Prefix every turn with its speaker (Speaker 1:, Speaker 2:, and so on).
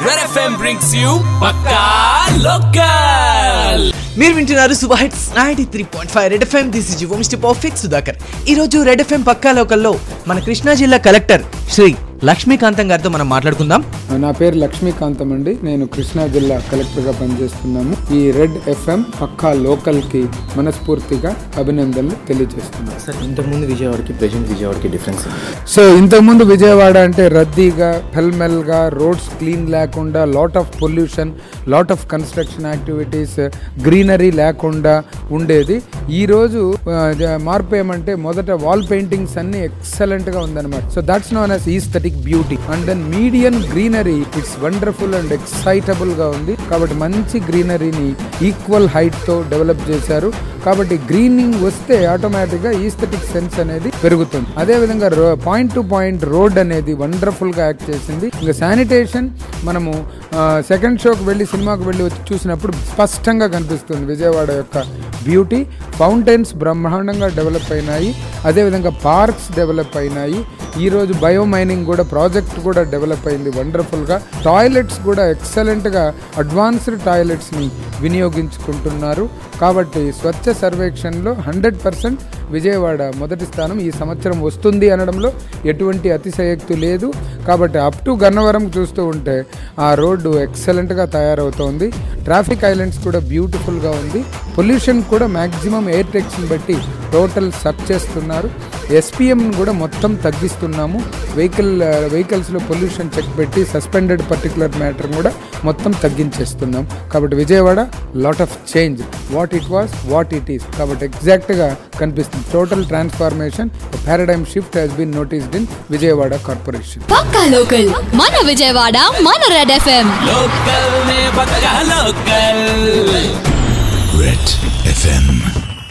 Speaker 1: Red FM brings you Pakka Local.
Speaker 2: మీరు వింటున్నారు super hits ninety three point five Red FM this is యువ mister perfect Sudhakar ఈ రోజు red FM పక్కా లోకల్లో మన కృష్ణా జిల్లా కలెక్టర్ శ్రీ లక్ష్మీకాంతం గారితో మనం మాట్లాడుకుందాం
Speaker 3: నా పేరు లక్ష్మీకాంతం అండి నేను కృష్ణా జిల్లా కలెక్టర్గా పనిచేస్తున్నాము ఈ రెడ్ ఎఫ్ఎం పక్కా లోకల్కి మనస్ఫూర్తిగా అభినందనలు తెలియజేస్తున్నాను
Speaker 4: సార్ ఇంతకుముందు విజయవాడకి ప్రజెంట్ విజయవాడకి డిఫరెన్స్ ఏంటి?
Speaker 3: సో ఇంతకుముందు విజయవాడ అంటే రద్దీగా పెల్మెల్గా రోడ్స్ క్లీన్ లేకుండా lot of pollution lot of construction activities greenery లేకుండా ఉండేది ఈరోజు ఆ, జ- మార్పు ఏమంటే మొదట వాల్ పెయింటింగ్స్ అన్ని ఎక్సలెంట్గా ఉందన్నమాట so that's known as aesthetic beauty and then median greenery it's wonderful and ఎక్సైటబుల్గా ఉంది కాబట్టి మంచి గ్రీనరీని ఈక్వల్ హైట్తో డెవలప్ చేశారు కాబట్టి గ్రీనింగ్ వస్తే ఆటోమేటిక్గా ఈస్థెటిక్ సెన్స్ అనేది పెరుగుతుంది అదేవిధంగా పాయింట్ టు పాయింట్ రోడ్ అనేది వండర్ఫుల్గా యాక్ట్ చేసింది ఇంకా శానిటేషన్ మనము సెకండ్ షోకి వెళ్ళి సినిమాకి వెళ్ళి వచ్చి చూసినప్పుడు స్పష్టంగా కనిపిస్తుంది విజయవాడ యొక్క బ్యూటీ ఫౌంటైన్స్ బ్రహ్మాండంగా డెవలప్ అయినాయి అదేవిధంగా పార్క్స్ డెవలప్ అయినాయి ఈరోజు బయో మైనింగ్ కూడా ప్రాజెక్ట్ కూడా డెవలప్ అయింది వండర్ఫుల్గా టాయిలెట్స్ కూడా ఎక్సలెంట్గా అడ్వాన్స్డ్ టాయిలెట్స్ని వినియోగించుకుంటున్నారు కాబట్టి స్వచ్ఛ సర్వేక్షణలో హండ్రెడ్ పర్సెంట్ విజయవాడ మొదటి స్థానం ఈ సంవత్సరం వస్తుంది అనడంలో ఎటువంటి అతిశయక్తి లేదు కాబట్టి అప్ టు గన్నవరం చూస్తూ ఉంటే ఆ రోడ్డు ఎక్సలెంట్గా తయారవుతోంది ట్రాఫిక్ ఐలాండ్స్ కూడా బ్యూటిఫుల్గా ఉంది పొల్యూషన్ కూడా మ్యాక్సిమం ఎయిర్ టెక్స్ని బట్టి టోటల్ సబ్ చేస్తున్నారు ఎస్పీఎం కూడా మొత్తం తగ్గిస్తున్నాము వెహికల్ వెహికల్స్లో పొల్యూషన్ చెక్ పెట్టి సస్పెండెడ్ పర్టికులర్ మ్యాటర్ కూడా మొత్తం తగ్గించేస్తున్నాం కాబట్టి Vijayawada lot of change what it was what it is కాబట్టి ఎగ్జాక్ట్గా కనిపిస్తుంది total transformation paradigm shift has been noticed in Vijayawada corporation
Speaker 5: pakka local మన విజయవాడ మన Red FM
Speaker 1: Local ne Pakka Local.
Speaker 6: Red FM